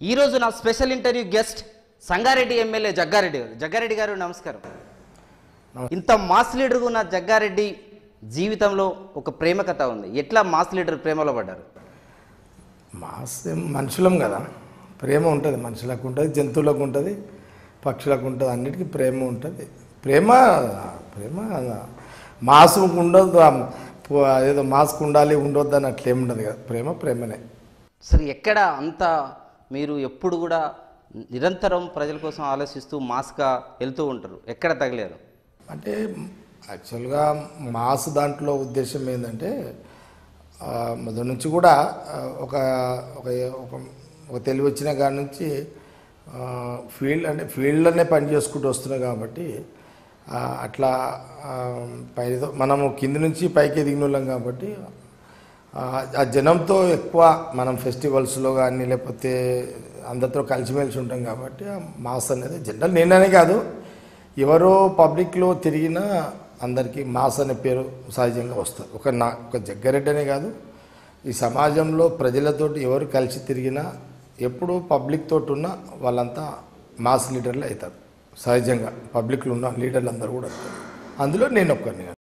ఈరోజు నా special interview guest Sangareddy MLA Jaggareddy గారు జగ్గారెడ్డి గారు నమస్కారం ఇంత మాస్ లీడర్గా ఉన్న జగ్గారెడ్డి జీవితంలో ఒక ప్రేమ కథ ఉంది ఎట్లా మాస్ లీడర్ ప్రేమలో పడ్డారు మాస్ ఏం మనుషులం కదా ప్రేమ ఉంటుంది మనుషులకు ఉంటుంది జంతువులకు ఉంటుంది పక్షులకు ఉంటుంది అన్నిటికీ ప్రేమ ఉంటుంది ప్రేమ ప్రేమ మాసు ఉండదు ఆ పో- ఏదో మాస్క్ ఉండాలి ఉండొద్దు అని అట్లేం ఉండదు కదా ప్రేమ ప్రేమనే సరే ఎక్కడ అంత మీరు ఎప్పుడు కూడా నిరంతరం ప్రజల కోసం ఆలోచిస్తూ మాస్గా వెళ్తూ ఉంటారు ఎక్కడ తగిలేరు అంటే యాక్చువల్గా మాస్ దాంట్లో ఉద్దేశం ఏంటంటే ఆ, మొదటి నుంచి కూడా ఆ, ఒక ఒక ఒక ఒక తెలివి వచ్చిన కాడి నుంచి ఫీల్డ్ అంటే ఫీల్డ్లోనే పని చేసుకుంటూ వస్తున్నాం కాబట్టి ఆ, అట్లా ఆ, పైతో మనము కింది నుంచి పైకి ఎదిగిన వాళ్ళం కాబట్టి ఆ, ఆ జనంతో ఎక్కువ మనం ఫెస్టివల్స్లో కానీ లేకపోతే అందరితో కలిసిమెలిసి ఉంటాం కాబట్టి ఆ మాస్ అనేది జనరల్ నేననే కాదు ఎవరో పబ్లిక్లో తిరిగినా అందరికీ మాస్ అనే పేరు సహజంగా వస్తుంది ఒక నా ఒక జగ్గారెడ్డి అనే కాదు ఈ సమాజంలో ప్రజలతోటి ఎవరు కలిసి తిరిగినా ఎప్పుడు పబ్లిక్ తోటి ఉన్నా వాళ్ళంతా మాస్ లీడర్లు అవుతారు సహజంగా పబ్లిక్లో ఉన్న లీడర్లు అందరూ కూడా అవుతారు అందులో నేను ఒక్కరిని